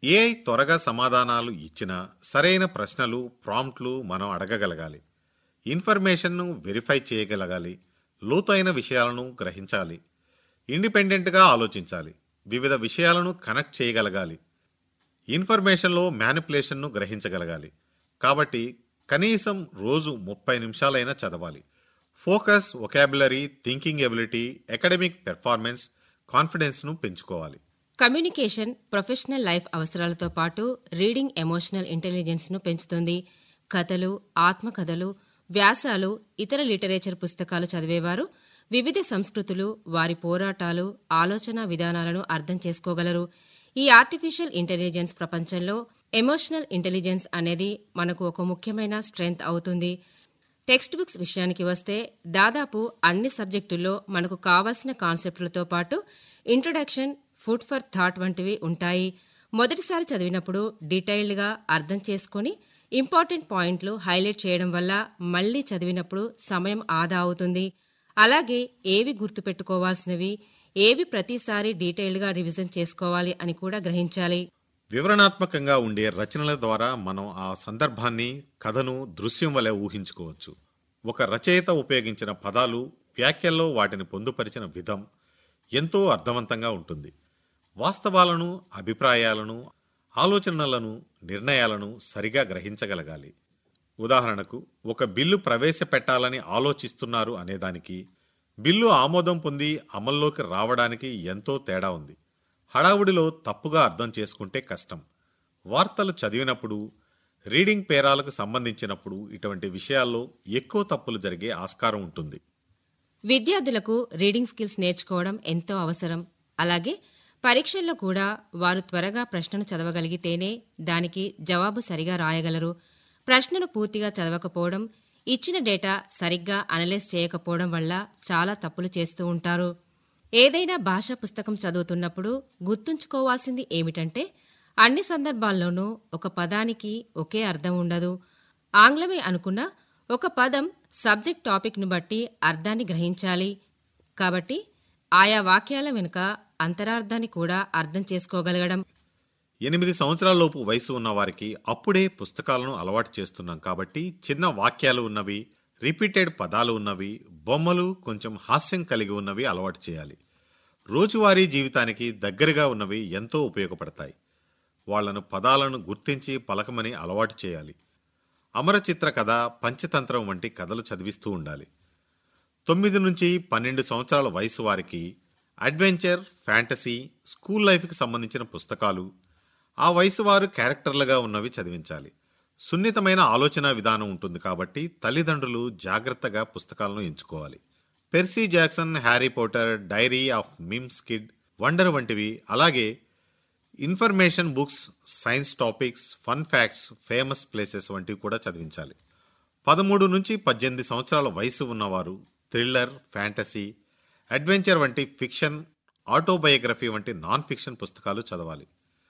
AI త్వరగా సమాధానాలు ఇచ్చినా సరైన ప్రశ్నలు ప్రాంప్ట్లు మనం అడగగలగాలి ఇన్ఫర్మేషన్ను వెరిఫై చేయగలగాలి లోతైన విషయాలను గ్రహించాలి ఇండిపెండెంట్గా ఆలోచించాలి వివిధ విషయాలను కనెక్ట్ చేయగలగాలి ఇన్ఫర్మేషన్లో మ్యానిపులేషన్ను గ్రహించగలగాలి కాబట్టి కనీసం రోజు ముప్పై నిమిషాలైనా చదవాలి focus vocabulary thinking ability academic performance కాన్ఫిడెన్స్ను పెంచుకోవాలి కమ్యూనికేషన్ ప్రొఫెషనల్ లైఫ్ అవసరాలతో పాటు రీడింగ్ ఎమోషనల్ ఇంటెలిజెన్స్ను పెంచుతుంది కథలు ఆత్మకథలు వ్యాసాలు ఇతర లిటరేచర్ పుస్తకాలు చదివేవారు వివిధ సంస్కృతులు వారి పోరాటాలు ఆలోచన విధానాలను అర్థం చేసుకోగలరు ఈ ఆర్టిఫిషియల్ ఇంటెలిజెన్స్ ప్రపంచంలో ఎమోషనల్ ఇంటెలిజెన్స్ అనేది మనకు ఒక ముఖ్యమైన స్ట్రెంగ్త్ అవుతుంది టెక్స్ట్ బుక్స్ విషయానికి వస్తే దాదాపు అన్ని సబ్జెక్టుల్లో మనకు కావాల్సిన కాన్సెప్టులతో పాటు ఇంట్రొడక్షన్ ఫుడ్ ఫర్ థాట్ వంటివి ఉంటాయి మొదటిసారి చదివినప్పుడు డీటెయిల్డ్గా అర్థం చేసుకొని ఇంపార్టెంట్ పాయింట్లు హైలైట్ చేయడం వల్ల మళ్లీ చదివినప్పుడు సమయం ఆదా అవుతుంది అలాగే ఏవి గుర్తుపెట్టుకోవాల్సినవి ఏవి ప్రతిసారి డీటెయిల్డ్గా రివిజన్ చేసుకోవాలి అని కూడా గ్రహించాలి వివరణాత్మకంగా ఉండే రచనల ద్వారా మనం ఆ సందర్భాన్ని కథను దృశ్యం వలె ఊహించుకోవచ్చు ఒక రచయిత ఉపయోగించిన పదాలు వ్యాఖ్యల్లో వాటిని పొందుపరిచిన విధం ఎంతో అర్థవంతంగా ఉంటుంది వాస్తవాలను అభిప్రాయాలను ఆలోచనలను నిర్ణయాలను సరిగా గ్రహించగలగాలి ఉదాహరణకు ఒక బిల్లు ప్రవేశపెట్టాలని ఆలోచిస్తున్నారు అనేదానికి బిల్లు ఆమోదం పొంది అమల్లోకి రావడానికి ఎంతో తేడా ఉంది హడావుడిలో తప్పుగా అర్థం చేసుకుంటే కష్టం వార్తలు చదివినప్పుడు రీడింగ్ పేరాలకు సంబంధించినప్పుడు ఇటువంటి విషయాల్లో ఎక్కువ తప్పులు జరిగే ఆస్కారం ఉంటుంది విద్యార్థులకు రీడింగ్ స్కిల్స్ నేర్చుకోవడం ఎంతో అవసరం అలాగే పరీక్షల్లో కూడా వారు త్వరగా ప్రశ్నను చదవగలిగితేనే దానికి జవాబు సరిగా రాయగలరు ప్రశ్నను పూర్తిగా చదవకపోవడం ఇచ్చిన డేటా సరిగ్గా అనలైజ్ చేయకపోవడం వల్ల చాలా తప్పులు చేస్తూ ఉంటారు ఏదైనా భాషా పుస్తకం చదువుతున్నప్పుడు గుర్తుంచుకోవాల్సింది ఏమిటంటే అన్ని సందర్భాల్లోనూ ఒక పదానికి ఒకే అర్థం ఉండదు ఆంగ్లమే అనుకున్నా ఒక పదం సబ్జెక్ట్ టాపిక్ను బట్టి అర్థాన్ని గ్రహించాలి కాబట్టి ఆయా వాక్యాల వెనుక అంతరార్థాన్ని కూడా అర్థం చేసుకోగలగడం ఎనిమిది సంవత్సరాలలోపు వయసు ఉన్న వారికి అప్పుడే పుస్తకాలను అలవాటు చేస్తున్నాం కాబట్టి చిన్న వాక్యాలు ఉన్నవి రిపీటెడ్ పదాలు ఉన్నవి బొమ్మలు కొంచెం హాస్యం కలిగి ఉన్నవి అలవాటు చేయాలి రోజువారీ జీవితానికి దగ్గరగా ఉన్నవి ఎంతో ఉపయోగపడతాయి వాళ్లను పదాలను గుర్తించి పలకమని అలవాటు చేయాలి అమరచిత్ర కథ పంచతంత్రం వంటి కథలు చదివిస్తూ ఉండాలి తొమ్మిది నుంచి పన్నెండు సంవత్సరాల వయసు వారికి అడ్వెంచర్ ఫ్యాంటసీ స్కూల్ లైఫ్కి సంబంధించిన పుస్తకాలు ఆ వయసు వారు క్యారెక్టర్లుగా ఉన్నవి చదివించాలి సున్నితమైన ఆలోచన విధానం ఉంటుంది కాబట్టి తల్లిదండ్రులు జాగ్రత్తగా పుస్తకాలను ఎంచుకోవాలి Percy Jackson Harry Potter diary of Mims kid wonder వంటివి అలాగే information books science topics fun facts famous places వంటివి కూడా చదివించాలి పదమూడు నుంచి పద్దెనిమిది సంవత్సరాల వయసు ఉన్నవారు థ్రిల్లర్ ఫ్యాంటసీ అడ్వెంచర్ వంటి ఫిక్షన్ ఆటోబయోగ్రఫీ వంటి నాన్ ఫిక్షన్ పుస్తకాలు చదవాలి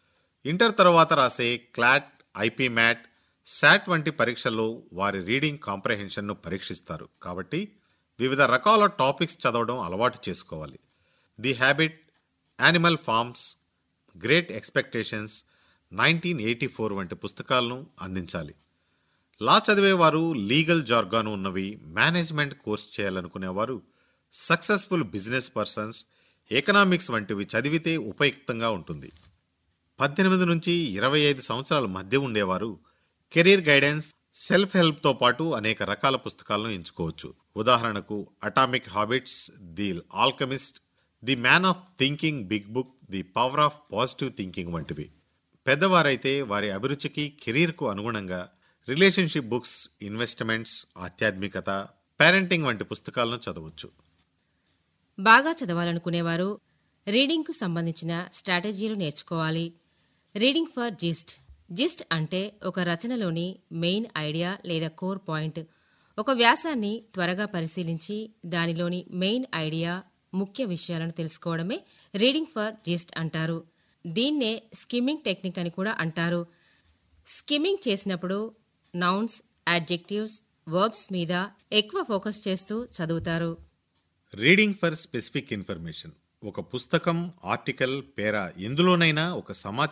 ఇంటర్ తర్వాత రాసే క్లాట్ ఐపీ మ్యాట్ శాట్ వంటి పరీక్షల్లో వారి రీడింగ్ కాంప్రహెన్షన్ను పరీక్షిస్తారు కాబట్టి వివిధ రకాల టాపిక్స్ చదవడం అలవాటు చేసుకోవాలి the habit animal farms great expectations nineteen eighty four వంటి పుస్తకాలను అందించాలి లా చదివేవారు లీగల్ జార్గాను ఉన్నవి మేనేజ్మెంట్ కోర్స్ చేయాలనుకునేవారు సక్సెస్ఫుల్ బిజినెస్ పర్సన్స్ ఎకనామిక్స్ వంటివి చదివితే ఉపయుక్తంగా ఉంటుంది పద్దెనిమిది నుంచి ఇరవై ఐదు సంవత్సరాల మధ్య ఉండేవారు కెరీర్ గైడెన్స్ సెల్ఫ్ హెల్ప్తో పాటు అనేక రకాల పుస్తకాలను ఎంచుకోవచ్చు ఉదాహరణకు atomic habits the alchemist the man of thinking big book the power of positive thinking వంటివి పెద్దవారైతే వారి అభిరుచికి కెరీర్కు అనుగుణంగా రిలేషన్షిప్ బుక్స్ ఇన్వెస్ట్మెంట్స్ ఆధ్యాత్మికత పేరెంటింగ్ వంటి పుస్తకాలను చదవచ్చు బాగా చదవాలనుకునేవారు రీడింగ్కు సంబంధించిన స్ట్రాటజీలు నేర్చుకోవాలి రీడింగ్ ఫర్ జిస్ట్ జిస్ట్ అంటే ఒక రచనలోని మెయిన్ ఐడియా లేదా కోర్ పాయింట్ ఒక వ్యాసాన్ని త్వరగా పరిశీలించి దానిలోని మెయిన్ ఐడియా ముఖ్య విషయాలను తెలుసుకోవడమే రీడింగ్ ఫర్ జిస్ట్ అంటారు దీన్నే స్కిమ్మింగ్ టెక్నిక్ అని కూడా అంటారు స్కిమ్మింగ్ చేసినప్పుడు నౌన్స్ అడ్జెక్టివ్స్ వర్బ్స్ మీద ఎక్కువ ఫోకస్ చేస్తూ చదువుతారు రీడింగ్ ఫర్ స్పెసిఫిక్ ఇన్ఫర్మేషన్ ఒక పుస్తకం ఆర్టికల్ పేరా ఎందులోనైనా ఒక సమాచారం